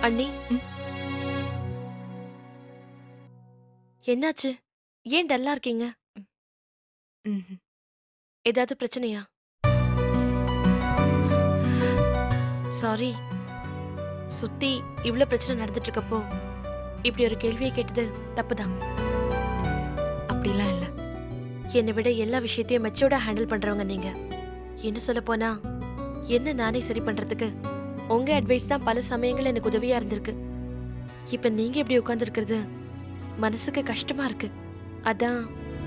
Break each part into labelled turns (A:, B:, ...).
A: அண்ணி
B: ம்.
A: என்னாச்சு ஏன் டல்லா இருக்கீங்க
B: ம்ஹும்.
A: ஏதாவது பிரச்சனையா சாரி சுத்தி இவ்ளோ பிரச்சனை நடந்துட்டு இருக்கப்போ இப்படி ஒரு கேள்வியை கேட்டது தப்புதான்
B: அப்படிலாம் இல்ல
A: என்னை விட எல்லா விஷயத்தையும் மெச்சோர்டா ஹேண்டில் பண்றவங்க நீங்க என்ன சொல்ல போனா என்ன நானே சரி பண்றதுக்கு உங்க அட்வைஸ் தான் பல சமயங்கள் எனக்கு உதவியா இருந்திருக்கு இப்ப நீங்க இப்படி உட்கார்ந்துருக்கிறது மனசுக்கு கஷ்டமா இருக்கு அதான்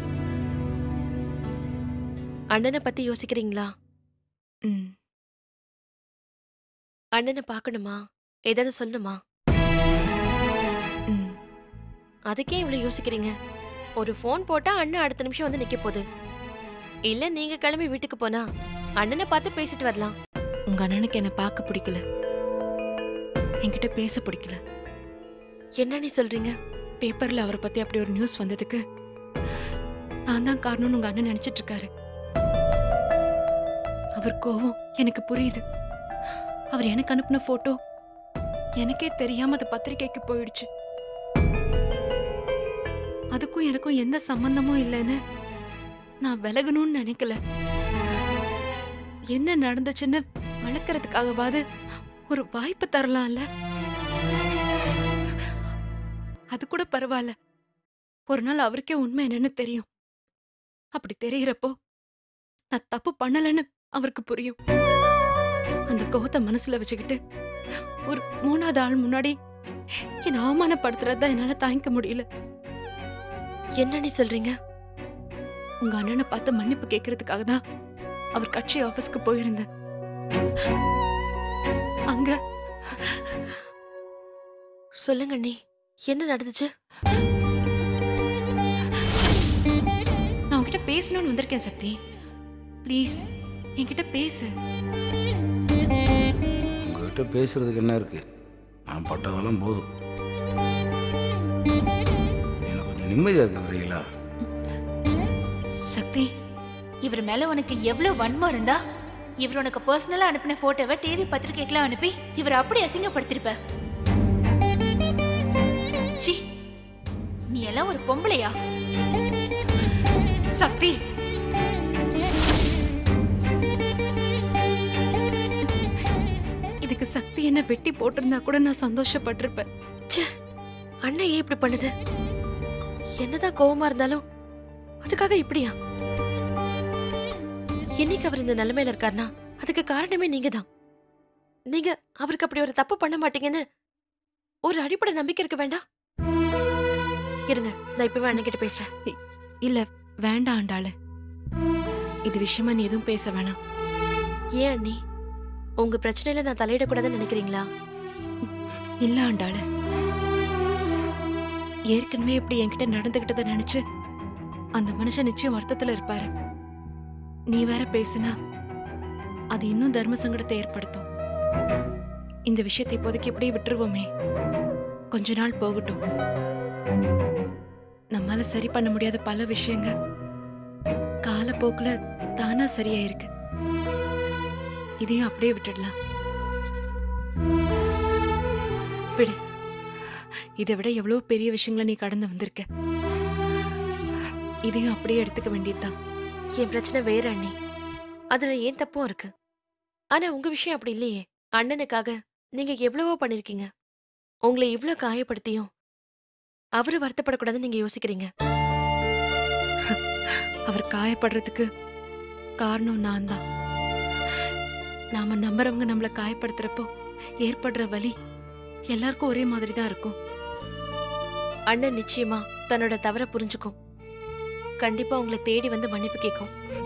A: அண்ணனை பத்தி யோசிக்கிறீங்களா
B: ம்.
A: அண்ணனை பார்க்கணுமா ஏதாவது சொல்லணுமா
B: ம்.
A: அதுக்கே இவ்வளவு யோசிக்கிறீங்க ஒரு ஃபோன் போட்டா அண்ணன் அடுத்த நிமிஷம் வந்து நிக்க போகுது இல்ல நீங்க கிளம்பி வீட்டுக்கு போனா அண்ணனை பார்த்து பேசிட்டு வரலாம்
B: உங்க அண்ணனுக்கு என்ன பார்க்க பிடிக்கல என்கிட்ட பேச பிடிக்கல
A: என்ன நீ சொல்றீங்க
B: பேப்பர்ல அவரை பத்தி அப்படி ஒரு நியூஸ் வந்ததுக்கு நான் தான் காரணம்னு உங்க அண்ணன் நினைச்சிட்டு இருக்காரு அவர் கோவம் எனக்கு புரியுது அவர் எனக்கு அனுப்பின போட்டோ எனக்கே தெரியாம அது பத்திரிக்கைக்கு போயிடுச்சு அதுக்கும் எனக்கும் எந்த சம்பந்தமும் இல்லைன்னு நான் விலகணும்னு நினைக்கல என்ன நடந்துச்சுன்னு வளர்க்கறதுக்காகவாது ஒரு வாய்ப்பு தரலாம்ல அது கூட பரவாயில்ல ஒரு நாள் அவருக்கே உண்மை என்னன்னு தெரியும் அப்படி தெரியறப்போ நான் தப்பு பண்ணலன்னு அவருக்கு புரியும் அந்த கோவத்தை மனசுல வச்சுக்கிட்டு ஒரு மூணாவது ஆள் முன்னாடி என்னை அவமானப்படுத்துறது தான் என்னால தாங்கிக்க முடியல
A: என்ன நீ சொல்றீங்க
B: உங்க அண்ணனை பார்த்து மன்னிப்பு கேட்கறதுக்காக தான் அவர் கட்சி ஆபீஸ்க்கு போயிருந்தேன் அங்க
A: சொல்லுங்க நீ என்ன நடந்துச்சு
B: நான் உன்கிட்ட பேசணும்னு வந்திருக்கேன் சக்தி ப்ளீஸ் என்கிட்ட பேசு
C: உங்ககிட்ட பேசுறதுக்கு என்ன இருக்கு நான் பட்டதெல்லாம் போதும் எனக்கு கொஞ்சம் நிம்மதியாக இருக்க வரீங்களா
B: சக்தி
D: இவர் மேல உனக்கு எவ்வளவு வன்மம் இருந்தா இவர் உனக்கு பர்சனலா அனுப்பின போட்டோவை டிவி பத்திரிக்கைக்கெல்லாம் அனுப்பி இவர் அப்படி அசிங்கப்படுத்திருப்ப சி நீ எல்லாம் ஒரு பொம்பளையா
B: சக்தி இதுக்கு சக்தி என்ன வெட்டி போட்டிருந்தா கூட நான் சந்தோஷப்பட்டிருப்பேன்
A: அண்ணன் ஏன் இப்படி பண்ணுது என்னதான் கோவமா இருந்தாலும் அதுக்காக இப்படியா என்னைக்கு அவர் இந்த நிலைமையில இருக்காருன்னா அதுக்கு காரணமே நீங்க தான் நீங்க அவருக்கு அப்படி ஒரு தப்பு பண்ண மாட்டீங்கன்னு ஒரு அடிப்படை நம்பிக்கை இருக்க வேண்டாம் இருங்க நான் இப்பவே அண்ணன் கிட்ட பேசுறேன்
B: இல்ல வேண்டாம் ஆண்டாளு இது விஷயமா நீ எதுவும் பேச வேணாம்
A: ஏன் அண்ணி உங்க பிரச்சனையில நான் தலையிடக்கூடாதுன்னு நினைக்கிறீங்களா
B: இல்ல ஆண்டாளு ஏற்கனவே இப்படி என்கிட்ட நடந்துகிட்டத நினைச்சு அந்த மனுஷன் நிச்சயம் வருத்தத்துல இருப்பாரு நீ வேற பேசுனா அது இன்னும் தர்ம சங்கடத்தை ஏற்படுத்தும் இந்த விஷயத்தை இப்போதைக்கு இப்படியே விட்டுருவோமே கொஞ்ச நாள் போகட்டும் நம்மால சரி பண்ண முடியாத பல விஷயங்க காலப்போக்குல தானா சரியாயிருக்கு இதையும் அப்படியே விட்டுடலாம் விடு இதை விட எவ்வளவு பெரிய விஷயங்களை நீ கடந்து வந்திருக்க இதையும் அப்படியே எடுத்துக்க வேண்டியதுதான்
A: என் பிரச்சனை வேற அண்ணி அதுல ஏன் தப்பும் இருக்கு ஆனா உங்க விஷயம் அப்படி இல்லையே அண்ணனுக்காக நீங்க எவ்வளவோ பண்ணிருக்கீங்க உங்களை இவ்ளோ காயப்படுத்தியும் அவரு வருத்தப்படக்கூடாதுன்னு நீங்க யோசிக்கிறீங்க
B: அவர் காயப்படுறதுக்கு காரணம் நான் தான் நாம நம்புறவங்க நம்மள காயப்படுத்துறப்போ ஏற்படுற வலி எல்லாருக்கும் ஒரே மாதிரி தான் இருக்கும்
A: அண்ணன் நிச்சயமா தன்னோட தவற புரிஞ்சுக்கும் கண்டிப்பா உங்களை தேடி வந்து மன்னிப்பு கேட்கும்